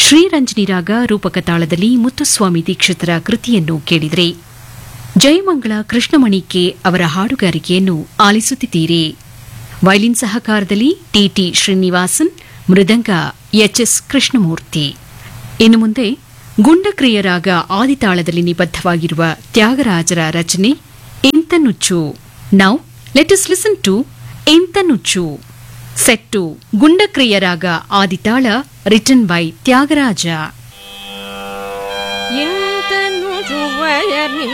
ಶ್ರೀರಂಜನಿ ರಾಗ ರೂಪಕ ತಾಳದಲ್ಲಿ ಮುತ್ತುಸ್ವಾಮಿ ದೀಕ್ಷಿತರ ಕೃತಿಯನ್ನು ಕೇಳಿದರೆ ಜಯಮಂಗಳ ಕೃಷ್ಣಮಣಿ ಕೆ ಅವರ ಹಾಡುಗಾರಿಕೆಯನ್ನು ಆಲಿಸುತ್ತಿದ್ದೀರಿ ವೈಲಿನ್ ಸಹಕಾರದಲ್ಲಿ ಟಿಟಿ ಶ್ರೀನಿವಾಸನ್ ಮೃದಂಗ ಎಚ್ಎಸ್ ಕೃಷ್ಣಮೂರ್ತಿ ಇನ್ನು ಮುಂದೆ ಗುಂಡಕ್ರಿಯ ರಾಗ ಆದಿತಾಳದಲ್ಲಿ ನಿಬದ್ಧವಾಗಿರುವ ತ್ಯಾಗರಾಜರ ರಚನೆ ಎಂತನುಚ್ಚು now let us listen to Entanuchu ಸೆಟ್ಟು ಗುಂಡಕ್ರಿಯ ರಾಗ ಆದಿತಾಳ ರಿಟನ್ ಬೈ ತ್ಯಾಗರಾಜ ಎಂತನು ಜುವಯನಿ